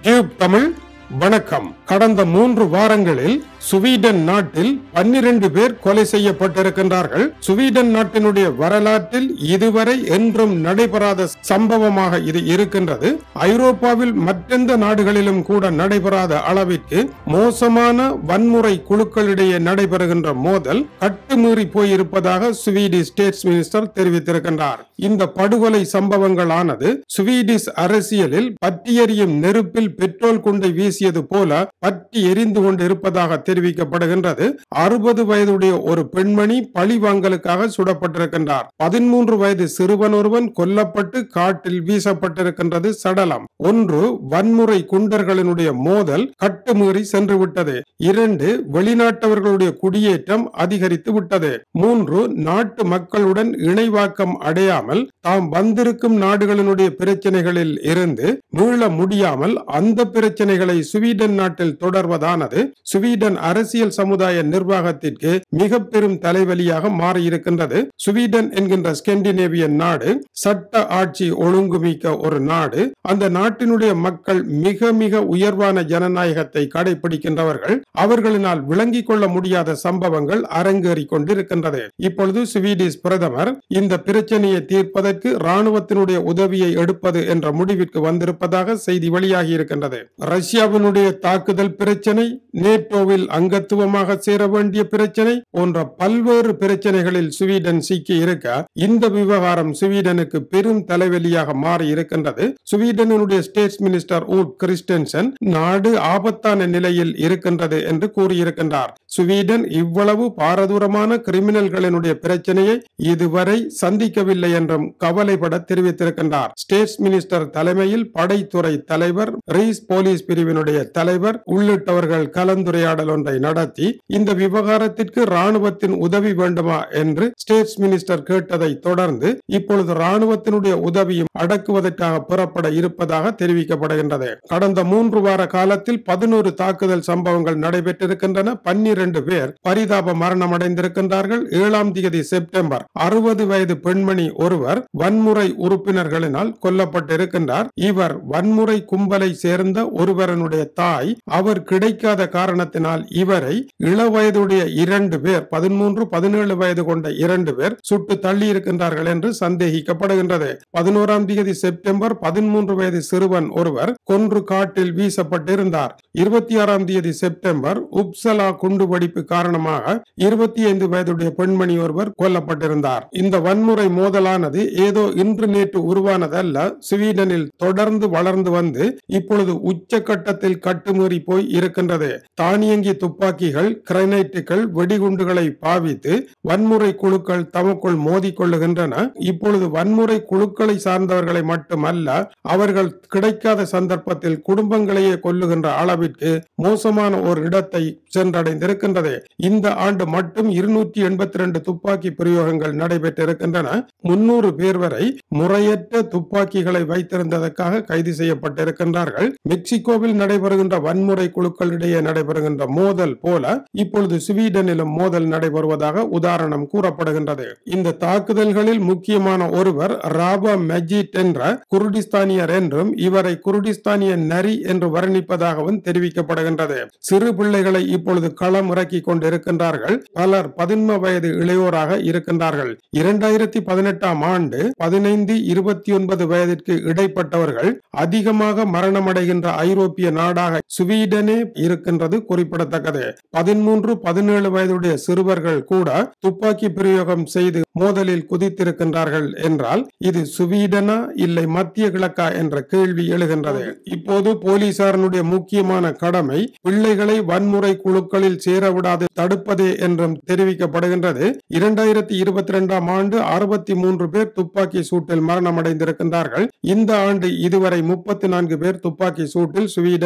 Tube Tamil வணக்கம் கடந்த மூன்று வாரங்களில் சுவீடன் நாட்டில் பன்னிரண்டு பேர் கொலை செய்யப்பட்டிருக்கின்றார்கள் சுவீடன் நாட்டினுடைய வரலாற்றில் இதுவரை என்றும் நடைபெறாத சம்பவமாக இது இருக்கின்றது ஐரோப்பாவில் மற்றெந்த நாடுகளிலும் கூட நடைபெறாத அளவிற்கு மோசமான வன்முறை குழுக்களிடையே நடைபெறுகின்ற மோதல் கட்டுமீறி போயிருப்பதாக சுவீடிஷ் ஸ்டேட்ஸ் மினிஸ்டர் தெரிவித்திருக்கின்றார் இந்த படுகொலை சம்பவங்களானது சுவீடிஷ் அரசியலில் பற்றியெறியும் நெருப்பில் பெட்ரோல் குண்டை வீசியது போல பற்றி எரிந்து கொண்டு இருப்பதாக தெரிவிக்கப்படுகின்றது அறுபது வயதுடைய ஒரு பெண்மணி பழிவாங்கலுக்காக சுடப்பட்டிருக்கின்றார் பதிமூன்று வயது சிறுவன் ஒருவன் கொல்லப்பட்டு காட்டில் வீசப்பட்டிருக்கின்றது சடலம் ஒன்று வன்முறை குண்டர்களினுடைய மோதல் கட்டுமீறி சென்று விட்டது இரண்டு வெளிநாட்டவர்களுடைய குடியேற்றம் அதிகரித்து விட்டது மூன்று நாட்டு மக்களுடன் இணைவாக்கம் அடையாமல் தாம் வந்திருக்கும் நாடுகளினுடைய பிரச்சனைகளில் இருந்து மீள முடியாமல் அந்த பிரச்சனைகளை சுவீடன் நாட்டில் தொடர்வதானது சுவீடன் அரசியல் சமுதாய நிர்வாகத்திற்கு மிக பெரும் தலைவலியாக மாறியிருக்கின்றது சுவீடன் என்கின்ற ஸ்கெண்டினேவியன் நாடு சட்ட ஆட்சி ஒழுங்குமிக்க ஒரு நாடு அந்த நாட்டினுடைய மக்கள் மிக மிக உயர்வான ஜனநாயகத்தை கடைபிடிக்கின்றவர்கள் அவர்களினால் விளங்கிக் கொள்ள முடியாத சம்பவங்கள் அரங்கேறிக் கொண்டிருக்கின்றது இப்பொழுது சுவீடிஷ் பிரதமர் இந்த பிரச்சனையை தீர்ப்பதற்கு ராணுவத்தினுடைய உதவியை எடுப்பது என்ற முடிவிற்கு வந்திருப்பதாக செய்தி வெளியாகி இருக்கின்றது ரஷ்யாவினுடைய தாக்குதல் பிரச்சனை நேட்டோவில் அங்கத்துவமாக சேர வேண்டிய பிரச்சனை போன்ற பல்வேறு பிரச்சனைகளில் சுவீடன் சிக்கி இருக்க இந்த விவகாரம் சுவீடனுக்கு பெரும் தலைவலியாக மாறி இருக்கின்றது சுவீடனுடைய ஸ்டேட்ஸ் மினிஸ்டர் ஊட் கிறிஸ்டன்சன் நாடு ஆபத்தான நிலையில் இருக்கின்றது என்று கூறியிருக்கின்றார் சுவீடன் இவ்வளவு பாரதூரமான கிரிமினல்களினுடைய பிரச்சனையை இதுவரை சந்திக்கவில்லை என்றும் கவலைப்பட தெரிவித்திருக்கின்றார் ஸ்டேட்ஸ் மினிஸ்டர் தலைமையில் படைத்துறை தலைவர் ரீஸ் போலீஸ் பிரிவினுடைய தலைவர் உள்ளிட்டவர்கள் கலந்துரையாடல் ஒன்றை நடத்தி இந்த விவகாரத்திற்கு ராணுவத்தின் உதவி வேண்டுமா என்று ஸ்டேட்ஸ் மினிஸ்டர் கேட்டதை தொடர்ந்து இப்பொழுது ராணுவத்தினுடைய உதவியும் அடக்குவதற்காக புறப்பட இருப்பதாக தெரிவிக்கப்படுகின்றது கடந்த மூன்று வார காலத்தில் பதினோரு தாக்குதல் சம்பவங்கள் நடைபெற்றிருக்கின்றன பன்னிரண்டு பேர் பரிதாப மரணம் அடைந்திருக்கின்றார்கள் ஏழாம் தேதி செப்டம்பர் அறுபது வயது பெண்மணி ஒருவர் வன்முறை உறுப்பினர்களினால் கொல்லப்பட்டிருக்கின்றார் இவர் வன்முறை கும்பலை சேர்ந்த ஒருவரனுடைய தாய் அவர் கிடைக்காத காரணத்தினால் இவரை இளவயதுடைய இரண்டு பேர் பதிமூன்று பதினேழு வயது கொண்ட இரண்டு பேர் சுட்டு தள்ளி இருக்கின்றார்கள் என்று சந்தேகிக்கப்படுகின்றது பதினோராம் தேதி செப்டம்பர் பதிமூன்று வயது சிறுவன் ஒருவர் கொன்று காட்டில் வீசப்பட்டிருந்தார் இருபத்தி ஆறாம் தேதி செப்டம்பர் உப்சலா குண்டுவெடிப்பு காரணமாக இருபத்தி ஐந்து வயதுடைய பெண்மணி ஒருவர் கொல்லப்பட்டிருந்தார் இந்த வன்முறை மோதலானது ஏதோ இன்று நேற்று உருவானதல்ல ஸ்வீடனில் தொடர்ந்து வளர்ந்து வந்து இப்பொழுது உச்சகட்டத்தில் கட்டுமீறி போய் இருக்கின்றது தானியங்கி துப்பாக்கிகள் கிரைனைட்டுகள் வெடிகுண்டுகளை பாவித்து வன்முறை குழுக்கள் தமக்குள் மோதிக்கொள்ளுகின்றன இப்பொழுது வன்முறை குழுக்களை சார்ந்தவர்களை மட்டுமல்ல அவர்கள் கிடைக்காத சந்தர்ப்பத்தில் குடும்பங்களையே கொல்லுகின்ற அளவிற்கு மோசமான ஒரு இடத்தை சென்றடைந்திருக்கின்றது இந்த ஆண்டு மட்டும் இருநூற்றி எண்பத்தி ரெண்டு துப்பாக்கி பிரயோகங்கள் நடைபெற்றிருக்கின்றன முன்னூறு பேர் வரை முறையற்ற துப்பாக்கிகளை வைத்திருந்ததற்காக கைது செய்யப்பட்டிருக்கின்றார்கள் மெக்சிகோவில் நடைபெறுகின்ற வன்முறை குழுக்களிடையே நடைபெறுகின்ற மோதல் போல இப்பொழுது ஸ்வீடனிலும் மோதல் நடைபெறுவதாக உதாரணம் கூறப்படுகின்றது இந்த தாக்குதல்களில் முக்கியமான ஒருவர் ராபா மெஜிட் என்ற குருடிஸ்தானியர் என்றும் இவரை குருடிஸ்தானிய நரி என்று வர்ணிப்பதாகவும் தெரிவிக்கப்படுகின்றது சிறு பிள்ளைகளை இப்பொழுது களம் இறக்கி கொண்டிருக்கின்றார்கள் பலர் பதின்ம வயது இளையோராக இருக்கின்றார்கள் இரண்டாயிரத்தி பதினெட்டாம் ஆண்டு பதினைந்து இருபத்தி ஒன்பது வயதிற்கு இடைப்பட்டவர்கள் அதிகமாக மரணமடைகின்ற ஐரோப்பிய நாடாக சுவீடனே இருக்கின்றது குறிப்பிடத்தக்கது பதிமூன்று பதினேழு வயதுடைய சிறுவர்கள் கூட துப்பாக்கி பிரயோகம் செய்து மோதலில் குதித்திருக்கின்றார்கள் என்றால் இது சுவீடனா இல்லை மத்திய கிழக்கா என்ற கேள்வி எழுகின்றது இப்போது போலீசாரனுடைய முக்கியமான கடமை பிள்ளைகளை வன்முறை குழுக்களில் சேரவிடாது தடுப்பதே என்றும் தெரிவிக்கப்படுகின்றது இரண்டாயிரத்தி இருபத்தி இரண்டாம் ஆண்டு அறுபத்தி மூன்று பேர் துப்பாக்கி சூட்டில் மரணமடைந்திருக்கின்றார்கள் இந்த ஆண்டு இதுவரை முப்பத்தி நான்கு பேர் துப்பாக்கி சூட்டில் சுவீடன்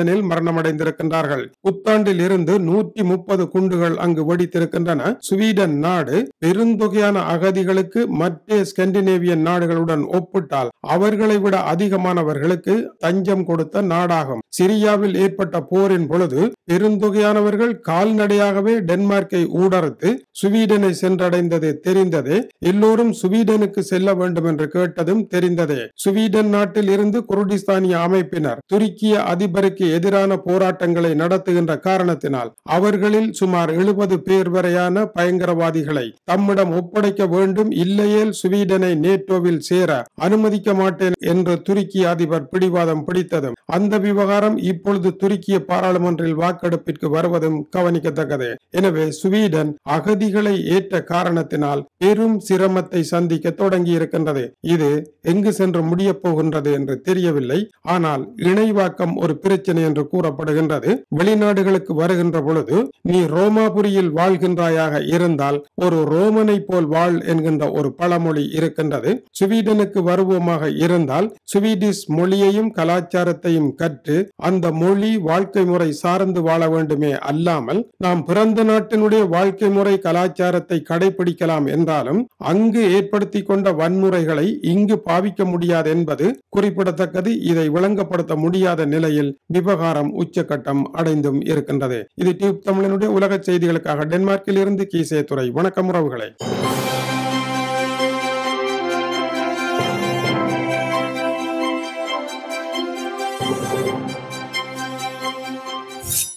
சுவீடனில் மரணமடைந்திருக்கின்றார்கள் புத்தாண்டில் இருந்து நூற்றி முப்பது குண்டுகள் அங்கு வெடித்திருக்கின்றன சுவீடன் நாடு பெருந்தொகையான அகதிகளுக்கு மற்ற ஸ்கண்டினேவியன் நாடுகளுடன் ஒப்பிட்டால் அவர்களை விட அதிகமானவர்களுக்கு தஞ்சம் கொடுத்த நாடாகும் சிரியாவில் ஏற்பட்ட போரின் பொழுது பெருந்தொகையானவர்கள் கால்நடையாகவே டென்மார்க்கை ஊடறுத்து சுவீடனை சென்றடைந்தது தெரிந்ததே எல்லோரும் சுவீடனுக்கு செல்ல வேண்டும் என்று கேட்டதும் தெரிந்ததே சுவீடன் நாட்டில் இருந்து குருடிஸ்தானிய அமைப்பினர் துருக்கிய அதிபருக்கு எதிரான போராட்டங்களை நடத்துகின்ற காரணத்தினால் அவர்களில் சுமார் எழுபது பேர் வரையான பயங்கரவாதிகளை தம்மிடம் ஒப்படைக்க வேண்டும் இல்லையேல் சுவீடனை நேட்டோவில் சேர அனுமதிக்க மாட்டேன் என்று துருக்கிய அதிபர் பிடிவாதம் பிடித்ததும் அந்த விவகாரம் இப்பொழுது துருக்கிய பாராளுமன்றில் வாக்கெடுப்பிற்கு வருவதும் கவனிக்கத்தக்கது எனவே சுவீடன் அகதிகளை ஏற்ற காரணத்தினால் பெரும் சிரமத்தை சந்திக்க தொடங்கி இருக்கின்றது இது எங்கு சென்று முடிய போகின்றது என்று தெரியவில்லை ஆனால் இணைவாக்கம் ஒரு பிரச்சனை என்று கூறப்படுகின்றது வெளிநாடுகளுக்கு வருகின்ற பொழுது நீ ரோமாபுரியில் வாழ்கின்றாயாக இருந்தால் ஒரு ரோமனை போல் வாழ் என்கின்ற ஒரு பழமொழி இருக்கின்றது சுவீடனுக்கு வருவோமாக இருந்தால் சுவீடிஷ் மொழியையும் கலாச்சாரத்தையும் கற்று அந்த மொழி வாழ்க்கை முறை சார்ந்து வாழ வேண்டுமே அல்லாமல் நாம் பிறந்த நாட்டினுடைய வாழ்க்கை முறை கலாச்சாரத்தை கடைபிடிக்கலாம் என்றாலும் அங்கு ஏற்படுத்தி கொண்ட வன்முறைகளை இங்கு பாவிக்க முடியாது என்பது குறிப்பிடத்தக்கது இதை விளங்கப்படுத்த முடியாத நிலையில் விவகாரம் உச்சக்கட்டம் அடைந்தும் இருக்கின்றது இது டியூப் தமிழனுடைய உலக செய்திகளுக்காக டென்மார்க்கில் இருந்து கீசே துறை வணக்கம் உறவுகளை Thank you.